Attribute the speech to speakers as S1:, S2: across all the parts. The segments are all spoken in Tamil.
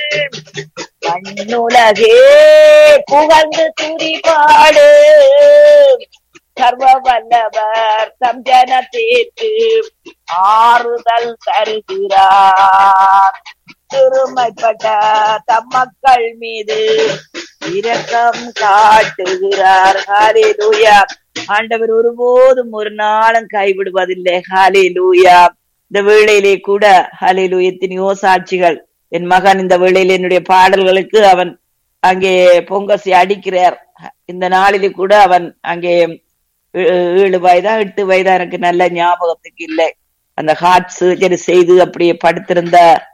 S1: மண்ணுலகே புகழ்ந்து துதிபாடு சர்வ வல்லவர் தம் ஜனத்திற்கு ஆறுதல் தருகிறார் சிறுமைப்பட்ட தம் மக்கள் மீது இரக்கம் காட்டுகிறார் ஹalleluya ஆண்டவர் ஒருபோதும் ஒரு நாளும் கைவிடுவதில்லை ஹalleluya இந்த வேளையிலே கூட ஹalleluya எத்தனையோ சாட்சிகள் என் மகன் இந்த வேளையிலே என்னுடைய பாடல்களுக்கு அவன் அங்கே பொங்கசி அடிக்கிறார் இந்த நாளிலே கூட அவன் அங்கே ஏ- ஏழு வயதா எட்டு வயதா எனக்கு நல்ல ஞாபகத்துக்கு இல்லை அந்த ஹார்ட் சர்ஜரி செய்து அப்படியே படுத்திருந்த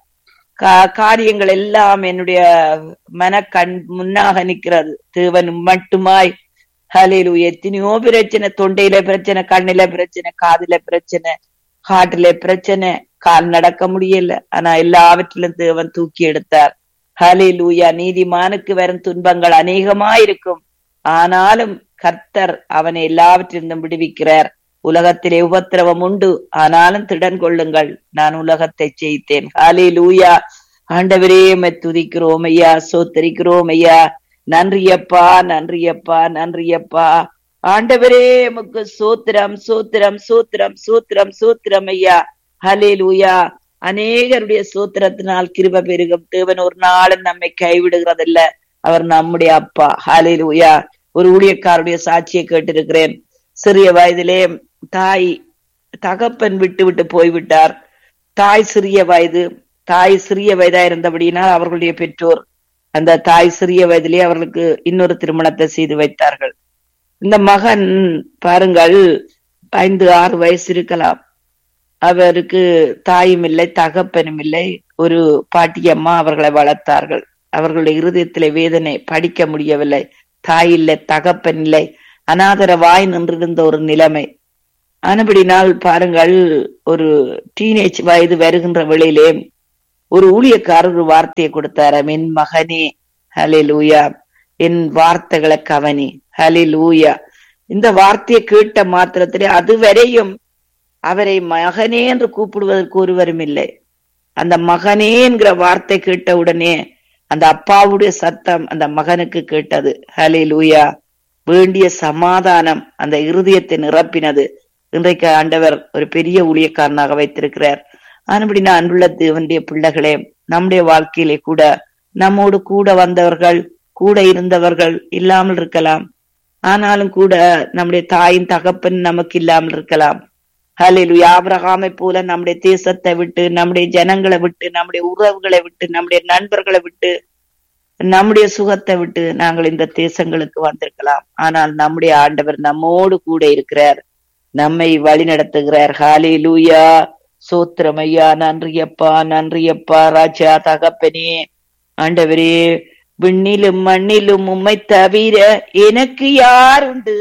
S1: கா- காரியங்கள் எல்லாம் என்னுடைய மனக்கண் முன்னாக நிக்கிறது தேவன் மட்டுமாய் ஹலிலு எத்தனையோ பிரச்சனை தொண்டையில பிரச்சனை கண்ணில பிரச்சனை காதுல பிரச்சனை ஹார்ட்ல பிரச்சனை கால் நடக்க முடியல ஆனா எல்லாவற்றிலும் தேவன் தூக்கி எடுத்தார் ஹலிலூயா நீதிமானுக்கு வரும் துன்பங்கள் அநேகமாயிருக்கும் ஆனாலும் கர்த்தர் அவனை எல்லாவற்றிலிருந்தும் விடுவிக்கிறார் உலகத்திலே உபத்திரவம் உண்டு ஆனாலும் திடன் கொள்ளுங்கள் நான் உலகத்தை ஜெயித்தேன் ஹாலே லூயா ஆண்டவரே உம்மை துதிக்கிறோம் ஐயா சோத்தரிக்கிறோம் ஐயா நன்றியப்பா நன்றியப்பா நன்றியப்பா ஆண்டவரே உமக்கு சோத்திரம் சோத்திரம் சோத்திரம் சோத்திரம் சோத்திரம் ஐயா ஹலே லூயா அநேகருடைய சோத்திரத்தினால் கிருப பெருகும் தேவன் ஒரு நாளும் நம்மை கைவிடுகிறதில்ல அவர் நம்முடைய அப்பா ஹலே லூயா ஒரு ஊழியக்காருடைய சாட்சியை கேட்டிருக்கிறேன் சிறிய வயதிலே தாய் தகப்பன் விட்டு விட்டு போய்விட்டார் தாய் சிறிய வயது தாய் சிறிய வயதா இருந்தபடியினால் அவர்களுடைய பெற்றோர் அந்த தாய் சிறிய வயதிலே அவர்களுக்கு இன்னொரு திருமணத்தை செய்து வைத்தார்கள் இந்த மகன் பாருங்கள் ஐந்து ஆறு வயசு இருக்கலாம் அவருக்கு தாயும் இல்லை தகப்பனும் இல்லை ஒரு பாட்டியம்மா அவர்களை வளர்த்தார்கள் அவர்களுடைய இருதயத்திலே வேதனை படிக்க முடியவில்லை தாய் இல்லை தகப்பன் இல்லை அனாதரவாய் நின்றிருந்த ஒரு நிலைமை ஆனபடினால் பாருங்கள் ஒரு டீனேஜ் வயது வருகின்ற வேளையிலே ஒரு ஊழியக்காரர் ஒரு வார்த்தையை கொடுத்தார் என் மகனே ஹலே லூயா என் வார்த்தைகளை கவனி ஹலே லூயா இந்த வார்த்தையை கேட்ட மாத்திரத்திலே அதுவரையும் அவரை மகனே என்று கூப்பிடுவதற்கு ஒருவரும் இல்லை அந்த மகனே என்கிற வார்த்தை கேட்ட உடனே அந்த அப்பாவுடைய சத்தம் அந்த மகனுக்கு கேட்டது ஹலே லூயா வேண்டிய சமாதானம் அந்த இருதயத்தை நிரப்பினது இன்றைக்கு ஆண்டவர் ஒரு பெரிய ஊழியக்காரனாக வைத்திருக்கிறார் ஆனபடி நான் அன்புள்ள தேவனுடைய பிள்ளைகளே நம்முடைய வாழ்க்கையிலே கூட நம்மோடு கூட வந்தவர்கள் கூட இருந்தவர்கள் இல்லாமல் இருக்கலாம் ஆனாலும் கூட நம்முடைய தாயின் தகப்பன் நமக்கு இல்லாமல் இருக்கலாம் ஹலிலு ஆபிரகாமை போல நம்முடைய தேசத்தை விட்டு நம்முடைய ஜனங்களை விட்டு நம்முடைய உறவுகளை விட்டு நம்முடைய நண்பர்களை விட்டு நம்முடைய சுகத்தை விட்டு நாங்கள் இந்த தேசங்களுக்கு வந்திருக்கலாம் ஆனால் நம்முடைய ஆண்டவர் நம்மோடு கூட இருக்கிறார் நம்மை வழி நடத்துகிறார் ஹாலே லூயா சோத்திரமையா நன்றியப்பா நன்றியப்பா ராஜா தகப்பனே ஆண்டவரே விண்ணிலும் மண்ணிலும் உம்மை தவிர எனக்கு யார் உண்டு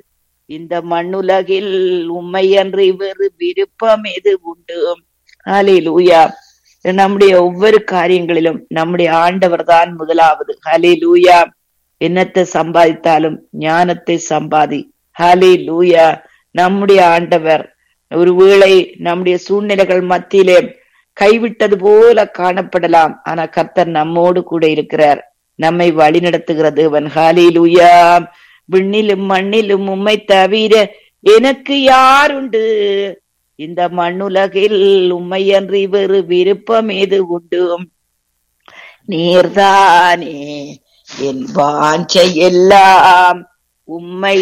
S1: இந்த மண்ணுலகில் உம்மை அன்றி வேறு விருப்பம் எது உண்டு ஹாலே லூயா நம்முடைய ஒவ்வொரு காரியங்களிலும் நம்முடைய ஆண்டவர் தான் முதலாவது ஹலே லூயா என்னத்தை சம்பாதித்தாலும் ஞானத்தை சம்பாதி ஹலே லூயா நம்முடைய ஆண்டவர் ஒருவேளை நம்முடைய சூழ்நிலைகள் மத்தியிலே கைவிட்டது போல காணப்படலாம் ஆனா கர்த்தர் நம்மோடு கூட இருக்கிறார் நம்மை வழி நடத்துகிற தேவன் ஹாலே லூயா விண்ணிலும் மண்ணிலும் உம்மை தவிர எனக்கு யார் உண்டு இந்த மண்ணுலகில் உம்மையன்றி வேறு விருப்பம் ஏது உண்டு நீர்தானே என் வாஞ்சை எல்லாம் உம்மை